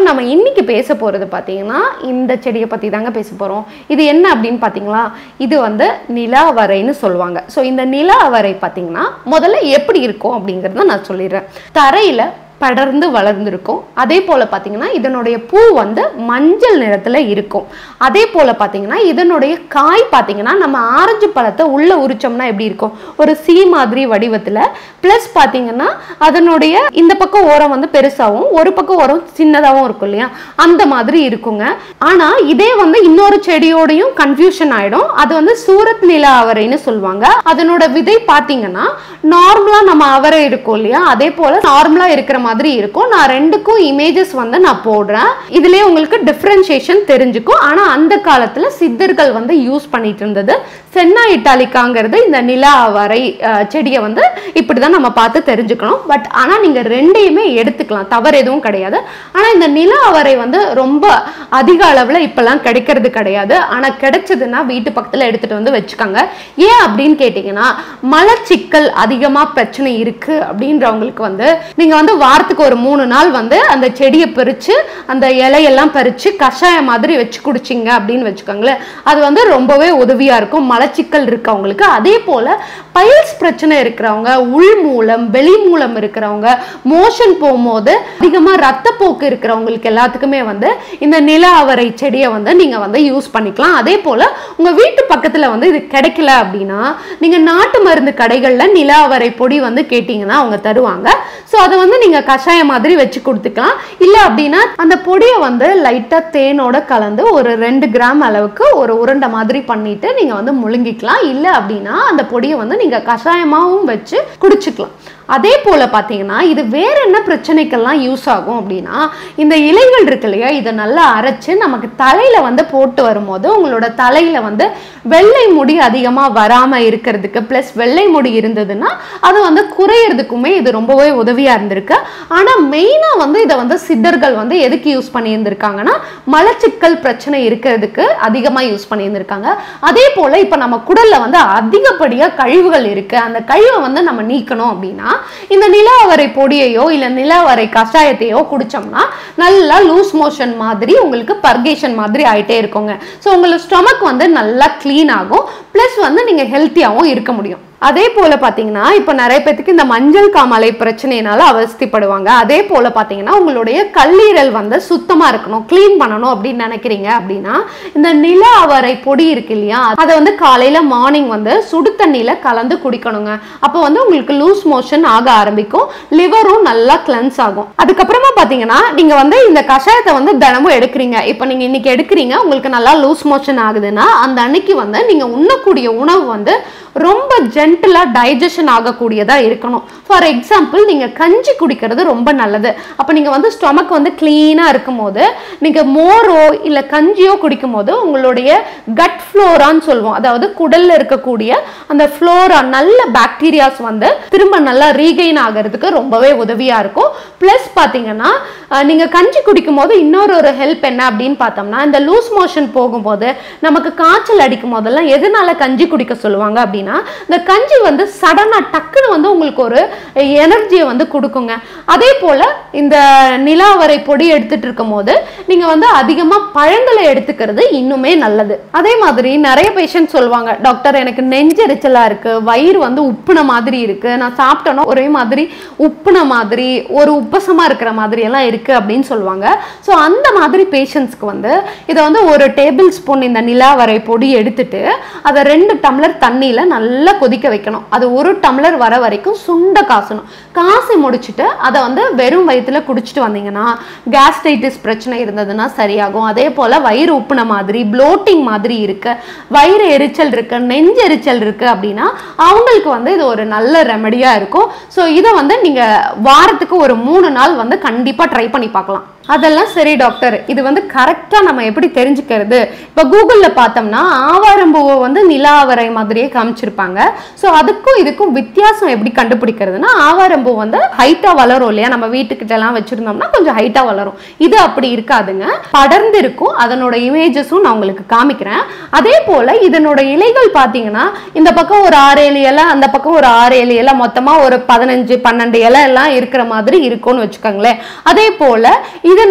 நம்ம இன்னைக்கு பேச போகிறது பார்த்தீங்கன்னா இந்த செடியை பற்றி தாங்க பேச போகிறோம் இது என்ன அப்படின்னு பார்த்தீங்களா இது வந்து நிலாவரைன்னு சொல்லுவாங்க ஸோ இந்த நிலாவரை பார்த்தீங்கன்னா முதல்ல எப்படி இருக்கும் அப்படிங்கிறத நான் சொல்லிடுறேன் தரையில் படர்ந்து வளர்ந்துருக்கும் அதே போல் பார்த்தீங்கன்னா இதனுடைய பூ வந்து மஞ்சள் நிறத்தில் இருக்கும் அதே போல் பார்த்தீங்கன்னா இதனுடைய காய் பார்த்தீங்கன்னா நம்ம ஆரஞ்சு பழத்தை உள்ளே உரிச்சோம்னா எப்படி இருக்கும் ஒரு சி மாதிரி வடிவத்தில் ப்ளஸ் பார்த்தீங்கன்னா அதனுடைய இந்த பக்கம் ஓரம் வந்து பெருசாகவும் ஒரு பக்கம் ஓரம் சின்னதாகவும் இருக்கும் இல்லையா அந்த மாதிரி இருக்குங்க ஆனால் இதே வந்து இன்னொரு செடியோடையும் கன்ஃபியூஷன் ஆகிடும் அது வந்து சூரத் நிலா அவரைன்னு சொல்லுவாங்க அதனோட விதை பார்த்தீங்கன்னா நார்மலாக நம்ம அவரை இருக்கும் இல்லையா அதே போல் நார்மலாக இருக்கிற மாதிரி இருக்கும் நான் ரெண்டுக்கும் இமேஜஸ் வந்து நான் போடுறேன் இதுலயே உங்களுக்கு டிஃப்ரென்ஷியேஷன் தெரிஞ்சுக்கும் ஆனால் அந்த காலத்தில் சித்தர்கள் வந்து யூஸ் பண்ணிட்டு இருந்தது சென்னா இட்டாலிக்காங்கிறது இந்த நிலா அவரை அஹ், செடியை வந்து இப்படி தான் நம்ம பார்த்து தெரிஞ்சுக்கணும் பட் ஆனால் நீங்கள் ரெண்டையுமே எடுத்துக்கலாம் தவறு எதுவும் கிடையாது ஆனால் இந்த நிலா அவரை வந்து ரொம்ப அதிக அளவில் இப்போல்லாம் கிடைக்கிறது கிடையாது ஆனால் கிடைச்சதுன்னா வீட்டு பக்கத்தில் எடுத்துகிட்டு வந்து வச்சுக்கோங்க ஏன் அப்படின்னு கேட்டிங்கன்னா மலச்சிக்கல் அதிகமாக பிரச்சனை இருக்குது அப்படின்றவங்களுக்கு வந்து நீங்கள் வந்து வாரத்துக்கு ஒரு மூணு நாள் வந்து அந்த செடியை பறித்து அந்த இலையெல்லாம் பறித்து கஷாயம் மாதிரி வச்சு குடிச்சிங்க அப்படின்னு வச்சுக்கோங்களேன் அது வந்து ரொம்பவே உதவியாக இருக்கும் மலச்சிக்கல் இருக்கவங்களுக்கு அதே போல் பைல்ஸ் பிரச்சனை இருக்கிறவங்க உள் மூலம் வெளி மூலம் இருக்கிறவங்க மோஷன் போகும்போது அதிகமாக ரத்தப்போக்கு இருக்கிறவங்களுக்கு எல்லாத்துக்குமே வந்து இந்த நில அவரை செடியை வந்து நீங்கள் வந்து யூஸ் பண்ணிக்கலாம் அதே போல் உங்கள் வீட்டு பக்கத்தில் வந்து இது கிடைக்கல அப்படின்னா நீங்கள் நாட்டு மருந்து கடைகளில் நில அவரை பொடி வந்து கேட்டிங்கன்னா அவங்க தருவாங்க ஸோ அதை வந்து நீங்கள் கஷாயம் மாதிரி வச்சு கொடுத்துக்கலாம் இல்லை அப்படின்னா அந்த பொடியை வந்து லைட்டாக தேனோட கலந்து ஒரு ரெண்டு கிராம் அளவுக்கு ஒரு உருண்டை மாதிரி பண்ணிட்டு நீங்கள் வந்து முழுங்கிக்கலாம் இல்லை அப்படின்னா அந்த பொடியை வந்து நீங்கள் கஷாயமாகவும் வச்சு குடிச்சுக்கலாம் அதே போல் பார்த்தீங்கன்னா இது வேற என்ன பிரச்சனைக்கெல்லாம் யூஸ் ஆகும் அப்படின்னா இந்த இலைகள் இருக்கு இல்லையா இதை நல்லா அரைச்சு நமக்கு தலையில வந்து போட்டு வரும்போது உங்களோட தலையில வந்து வெள்ளை முடி அதிகமாக வராமல் இருக்கிறதுக்கு ப்ளஸ் வெள்ளை முடி இருந்ததுன்னா அது வந்து குறையிறதுக்குமே இது ரொம்பவே உதவியாக இருந்திருக்கு ஆனால் மெயினாக வந்து இதை வந்து சித்தர்கள் வந்து எதுக்கு யூஸ் பண்ணியிருந்திருக்காங்கன்னா மலச்சிக்கல் பிரச்சனை இருக்கிறதுக்கு அதிகமாக யூஸ் பண்ணியிருந்திருக்காங்க அதே போல் இப்போ நம்ம குடல்ல வந்து அதிகப்படியாக கழிவுகள் இருக்கு அந்த கழிவை வந்து நம்ம நீக்கணும் அப்படின்னா இந்த நிலாவரை பொடியையோ இல்லை நிலாவரை கஷாயத்தையோ குடிச்சோம்னா நல்லா லூஸ் மோஷன் மாதிரி உங்களுக்கு பர்கேஷன் மாதிரி ஆயிட்டே இருக்குங்க ஸோ உங்களுக்கு ஸ்டொமக் வந்து நல்லா க்ளீன் ஆகும் ப்ளஸ் வந்து நீங்கள் ஹெல்த்தியாகவும் இருக்க முடியும் அதே போல பார்த்தீங்கன்னா இப்போ நிறைய பேத்துக்கு இந்த மஞ்சள் காமாலை பிரச்சனையினால அவஸ்திப்படுவாங்க அதே போல பார்த்தீங்கன்னா உங்களுடைய கல்லீரல் வந்து சுத்தமாக இருக்கணும் க்ளீன் பண்ணணும் அப்படின்னு நினைக்கிறீங்க அப்படின்னா இந்த நில அவரை பொடி இருக்கு இல்லையா அதை வந்து காலையில் மார்னிங் வந்து சுடு தண்ணியில் கலந்து குடிக்கணுங்க அப்போ வந்து உங்களுக்கு லூஸ் மோஷன் ஆக ஆரம்பிக்கும் லிவரும் நல்லா கிளென்ஸ் ஆகும் அதுக்கப்புறமா பார்த்தீங்கன்னா நீங்கள் வந்து இந்த கஷாயத்தை வந்து தினமும் எடுக்கிறீங்க இப்போ நீங்கள் இன்னைக்கு எடுக்கிறீங்க உங்களுக்கு நல்லா லூஸ் மோஷன் ஆகுதுன்னா அந்த அன்னைக்கு வந்து நீங்கள் உண்ணக்கூடிய உணவு வந்து ரொம்ப ஜென்டிலாக டைஜஷன் ஆகக்கூடியதாக இருக்கணும் ஃபார் எக்ஸாம்பிள் நீங்கள் கஞ்சி குடிக்கிறது ரொம்ப நல்லது அப்போ நீங்கள் வந்து ஸ்டொமக் வந்து க்ளீனாக இருக்கும் போது நீங்கள் மோரோ இல்லை கஞ்சியோ குடிக்கும் போது உங்களுடைய கட் ஃப்ளோரான்னு சொல்லுவோம் அதாவது குடலில் இருக்கக்கூடிய அந்த ஃப்ளோரா நல்ல பாக்டீரியாஸ் வந்து திரும்ப நல்லா ரீகெயின் ஆகிறதுக்கு ரொம்பவே உதவியாக இருக்கும் ப்ளஸ் பார்த்தீங்கன்னா நீங்கள் கஞ்சி குடிக்கும் போது இன்னொரு ஒரு ஹெல்ப் என்ன அப்படின்னு பார்த்தோம்னா இந்த லூஸ் மோஷன் போகும்போது நமக்கு காய்ச்சல் அடிக்கும் போதெல்லாம் எதனால கஞ்சி குடிக்க சொல்லுவாங்க அப்படின்னா இந்த கஞ்சி வந்து சடனாக டக்குன்னு வந்து உங்களுக்கு ஒரு எனர்ஜியை வந்து கொடுக்குங்க அதே போல் இந்த நிலாவரை பொடி எடுத்துட்டு இருக்கும் போது நீங்கள் வந்து அதிகமாக பழங்களை எடுத்துக்கிறது இன்னுமே நல்லது அதே மாதிரி நிறைய பேஷண்ட் சொல்லுவாங்க டாக்டர் எனக்கு நெஞ்செரிச்சலாக இருக்கு வயிறு வந்து உப்புன மாதிரி இருக்கு நான் சாப்பிட்டேன்னா ஒரே மாதிரி உப்புன மாதிரி ஒரு உப்பசமாக இருக்கிற மாதிரி எல்லாம் இருக்கு அப்படின்னு சொல்லுவாங்க ஸோ அந்த மாதிரி பேஷண்ட்ஸ்க்கு வந்து இதை வந்து ஒரு டேபிள் ஸ்பூன் இந்த நிலாவரை பொடி எடுத்துட்டு அதை ரெண்டு டம்ளர் தண்ணியில் நல்லா கொதிக்க வைக்கணும் அது ஒரு டம்ளர் வர வரைக்கும் சுண்ட காசணும் காசி முடிச்சுட்டு அதை வந்து வெறும் வயிற்றுல குடிச்சிட்டு வந்தீங்கன்னா கேஸ்ட்ரைட்டிஸ் பிரச்சனை இருந்ததுன்னா சரியாகும் அதே போல் வயிறு உப்புன மாதிரி ப்ளோட்டிங் மாதிரி இருக்கு வயிறு எரிச்சல் இருக்கு நெஞ்செரிச்சல் இருக்கு அப்படின்னா அவங்களுக்கு வந்து இது ஒரு நல்ல ரெமடியாக இருக்கும் ஸோ இதை வந்து நீங்கள் வாரத்துக்கு ஒரு மூணு நாள் வந்து கண்டிப்பாக ட்ரை பண்ணி பார்க்கலாம் அதெல்லாம் சரி டாக்டர் இது வந்து கரெக்டாக நம்ம எப்படி தெரிஞ்சுக்கிறது இப்போ கூகுளில் பார்த்தோம்னா ஆவாரம்பூவை வந்து நிலாவரை மாதிரியே காமிச்சிருப்பாங்க ஸோ அதுக்கும் இதுக்கும் வித்தியாசம் எப்படி கண்டுபிடிக்கிறதுனா ஆவாரம்பூ வந்து ஹைட்டாக வளரும் இல்லையா நம்ம வீட்டுக்கிட்டலாம் வச்சுருந்தோம்னா கொஞ்சம் ஹைட்டாக வளரும் இது அப்படி இருக்காதுங்க படர்ந்து இருக்கும் அதனோட இமேஜஸும் நான் உங்களுக்கு காமிக்கிறேன் அதே போல் இதனோட இலைகள் பார்த்தீங்கன்னா இந்த பக்கம் ஒரு ஆறு ஏழு இலை அந்த பக்கம் ஒரு ஆறு ஏழு இலை மொத்தமாக ஒரு பதினஞ்சு பன்னெண்டு இலை எல்லாம் இருக்கிற மாதிரி இருக்கும்னு வச்சுக்கோங்களேன் அதே போல் இதனுடைய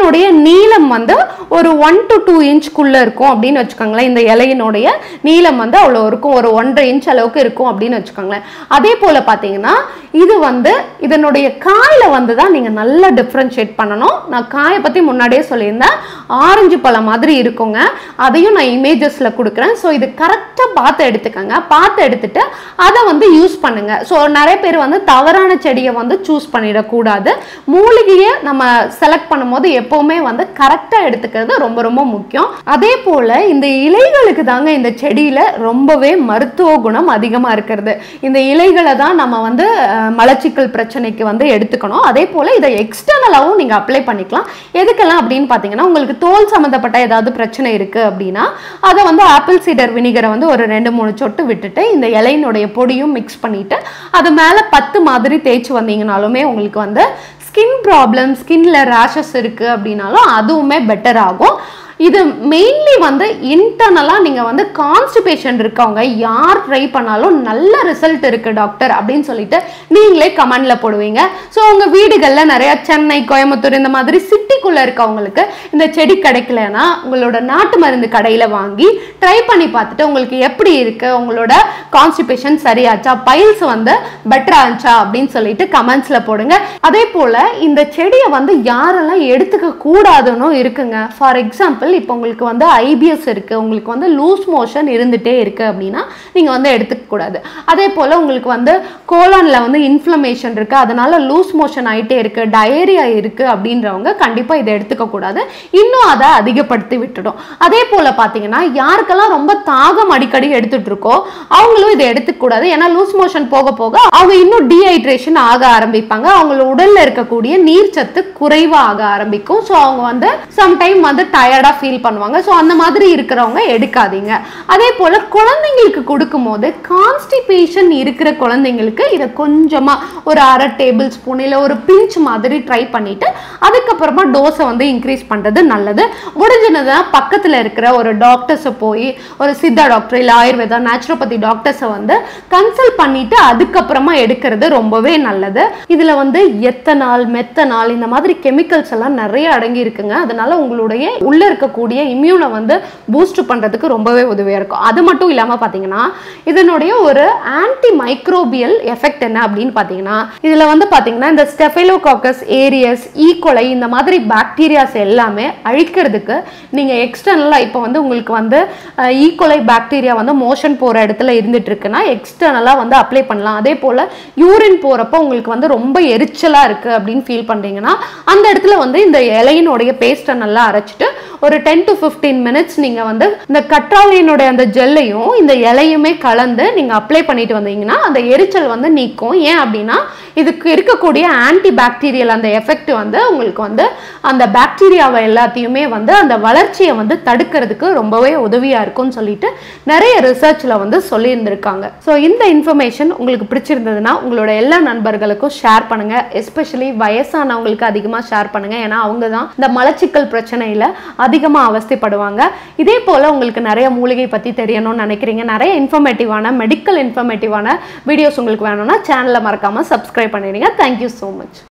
நீளம் வந்து ஒரு ஒன் டு டூ இன்ச்க்குள்ள இருக்கும் அப்படின்னு வச்சுக்கோங்களேன் இந்த இலையினுடைய நீளம் வந்து அவ்வளோ இருக்கும் ஒரு ஒன்றரை இன்ச் அளவுக்கு இருக்கும் அப்படின்னு வச்சுக்கோங்களேன் அதே போல பார்த்தீங்கன்னா இது வந்து இதனுடைய காயில வந்து தான் நீங்க நல்லா டிஃப்ரென்ஷியேட் பண்ணணும் நான் காயை பத்தி முன்னாடியே சொல்லியிருந்தேன் ஆரஞ்சு பழம் மாதிரி இருக்குங்க அதையும் நான் இமேஜஸ்ல கொடுக்குறேன் ஸோ இது கரெக்டாக பார்த்து எடுத்துக்கோங்க பார்த்து எடுத்துட்டு அதை வந்து யூஸ் பண்ணுங்க ஸோ நிறைய பேர் வந்து தவறான செடியை வந்து சூஸ் பண்ணிடக்கூடாது மூலிகையை நம்ம செலக்ட் பண்ணும்போது எப்பவுமே வந்து கரெக்டாக எடுத்துக்கிறது ரொம்ப ரொம்ப முக்கியம் அதே போல இந்த இலைகளுக்கு தாங்க இந்த செடியில ரொம்பவே மருத்துவ குணம் அதிகமா இருக்கிறது இந்த இலைகளை தான் நம்ம வந்து அஹ், மலச்சிக்கல் பிரச்சனைக்கு வந்து எடுத்துக்கணும் அதே போல இதை எக்ஸ்டர்னலாகவும் நீங்க அப்ளை பண்ணிக்கலாம் எதுக்கெல்லாம் அப்படின்னு பார்த்தீங்கன்னா உங்களுக்கு தோல் சம்மந்தப்பட்ட ஏதாவது பிரச்சனை இருக்கு அப்படின்னா அதை வந்து ஆப்பிள் சீடர் வினிகரை வந்து ஒரு ரெண்டு மூணு சொட்டு விட்டுட்டு இந்த இலையினுடைய பொடியும் மிக்ஸ் பண்ணிட்டு அது மேலே பத்து மாதிரி தேய்ச்சி வந்தீங்கனாலுமே உங்களுக்கு வந்து ஸ்கின் ப்ராப்ளம் ஸ்கின்ல ரேஷஸ் இருக்கு அப்படின்னாலும் அதுவுமே பெட்டர் ஆகும் இது மெயின்லி வந்து இன்டர்னலாக நீங்கள் வந்து கான்ஸ்டிபேஷன் இருக்கவங்க யார் ட்ரை பண்ணாலும் நல்ல ரிசல்ட் இருக்கு டாக்டர் அப்படின்னு சொல்லிட்டு நீங்களே கமெண்ட்ல போடுவீங்க ஸோ உங்கள் வீடுகளில் நிறைய சென்னை கோயம்புத்தூர் இந்த மாதிரி சிட்டிக்குள்ளே இருக்கவங்களுக்கு இந்த செடி கிடைக்கலன்னா உங்களோட நாட்டு மருந்து கடையில் வாங்கி ட்ரை பண்ணி பார்த்துட்டு உங்களுக்கு எப்படி இருக்கு உங்களோட கான்ஸ்டிபேஷன் சரியாச்சா பைல்ஸ் வந்து பெட்டர் ஆச்சா அப்படின்னு சொல்லிட்டு கமெண்ட்ஸ்ல போடுங்க அதே போல இந்த செடியை வந்து யாரெல்லாம் எடுத்துக்க கூடாதுன்னு இருக்குங்க ஃபார் எக்ஸாம்பிள் இப்போ உங்களுக்கு வந்து ஐபிஎஸ் இருக்கு உங்களுக்கு வந்து லூஸ் மோஷன் இருந்துட்டே இருக்கு அப்படின்னா நீங்க வந்து எடுத்துக்க கூடாது அதே போல உங்களுக்கு வந்து கோலான்ல வந்து இன்ஃப்ளமேஷன் இருக்கு அதனால லூஸ் மோஷன் ஆயிட்டே இருக்கு டயரியா இருக்கு அப்படின்றவங்க கண்டிப்பா இதை எடுத்துக்க கூடாது இன்னும் அதை அதிகப்படுத்தி விட்டுடும் அதே போல பாத்தீங்கன்னா யாருக்கெல்லாம் ரொம்ப தாகம் அடிக்கடி எடுத்துட்டு இருக்கோ அவங்களும் இதை எடுத்துக்க கூடாது ஏன்னா லூஸ் மோஷன் போக போக அவங்க இன்னும் டீஹைட்ரேஷன் ஆக ஆரம்பிப்பாங்க அவங்களோட உடல்ல இருக்கக்கூடிய நீர்ச்சத்து குறைவா ஆக ஆரம்பிக்கும் ஸோ அவங்க வந்து சம்டைம் வந்து டயர்டா ஃபீல் பண்ணுவாங்க ஸோ அந்த மாதிரி இருக்கிறவங்க எடுக்காதீங்க அதே போல குழந்தைங்களுக்கு கொடுக்கும்போது கான்ஸ்டிபேஷன் இருக்கிற குழந்தைங்களுக்கு இதை கொஞ்சமா ஒரு அரை டேபிள் ஸ்பூன் இல்லை ஒரு பிஞ்ச் மாதிரி ட்ரை பண்ணிட்டு அதுக்கப்புறமா டோஸை வந்து இன்க்ரீஸ் பண்றது நல்லது முடிஞ்சதுன்னா பக்கத்துல இருக்கிற ஒரு டாக்டர்ஸை போய் ஒரு சித்தா டாக்டர் இல்லை ஆயுர்வேதா நேச்சுரோபதி டாக்டர்ஸை வந்து கன்சல்ட் பண்ணிட்டு அதுக்கப்புறமா எடுக்கிறது ரொம்பவே நல்லது இதுல வந்து எத்தனால் மெத்தனால் இந்த மாதிரி கெமிக்கல்ஸ் எல்லாம் நிறைய அடங்கி இருக்குங்க அதனால உங்களுடைய உள்ள இருக்கக்கூடிய இம்யூனை வந்து பூஸ்ட் பண்றதுக்கு ரொம்பவே உதவியா இருக்கும் அது மட்டும் இல்லாம பாத்தீங்கன்னா இதனுடைய ஒரு ஆன்டி மைக்ரோபியல் எஃபெக்ட் என்ன அப்படின்னு பாத்தீங்கன்னா இதுல வந்து பாத்தீங்கன்னா இந்த ஸ்டெஃபைலோகாக்கஸ் ஏரியஸ் ஈகோலை இந்த மாதிரி பாக்டீரியாஸ் எல்லாமே அழிக்கிறதுக்கு நீங்க எக்ஸ்டர்னலா இப்போ வந்து உங்களுக்கு வந்து ஈகோலை பாக்டீரியா வந்து மோஷன் போற இடத்துல இருந்துட்டு இருக்குன்னா எக்ஸ்டர்னலா வந்து அப்ளை பண்ணலாம் அதே போல யூரின் போறப்போ உங்களுக்கு வந்து ரொம்ப எரிச்சலா இருக்கு அப்படின்னு ஃபீல் பண்றீங்கன்னா அந்த இடத்துல வந்து இந்த இலையினுடைய பேஸ்ட்டை நல்லா அரைச்சிட்டு ஒரு டென் டு ஃபிஃப்டீன் மினிட்ஸ் நீங்க வந்து இந்த கற்றாழையினுடைய அந்த ஜெல்லையும் இந்த இலையுமே கலந்து நீங்க அப்ளை பண்ணிட்டு வந்தீங்கன்னா அந்த எரிச்சல் வந்து நீக்கும் ஏன் அப்படின்னா இதுக்கு இருக்கக்கூடிய ஆன்டி பாக்டீரியல் அந்த எஃபெக்ட் வந்து உங்களுக்கு வந்து அந்த பாக்டீரியாவை எல்லாத்தையுமே வந்து அந்த வளர்ச்சியை வந்து தடுக்கிறதுக்கு ரொம்பவே உதவியா இருக்கும்னு சொல்லிட்டு நிறைய ரிசர்ச்ல வந்து சொல்லியிருந்திருக்காங்க ஸோ இந்த இன்ஃபர்மேஷன் உங்களுக்கு பிடிச்சிருந்ததுன்னா உங்களோட எல்லா நண்பர்களுக்கும் ஷேர் பண்ணுங்க எஸ்பெஷலி வயசானவங்களுக்கு அதிகமாக ஷேர் பண்ணுங்க ஏன்னா அவங்க தான் இந்த மலச்சிக்கல் பிரச்சனையில அதிகமாக அவஸ்தைப்படுவாங்க இதே போல உங்களுக்கு நிறைய மூலிகை பத்தி தெரியணும்னு நினைக்கிறீங்க நிறைய இன்ஃபர்மேட்டிவான மெடிக்கல் இன்ஃபர்மேட்டிவான வீடியோஸ் உங்களுக்கு வேணும்னா சேனலை மறக்காம சப்ஸ்கிரைப் பண்ணிடுங்க தேங்க்யூ ஸோ மச்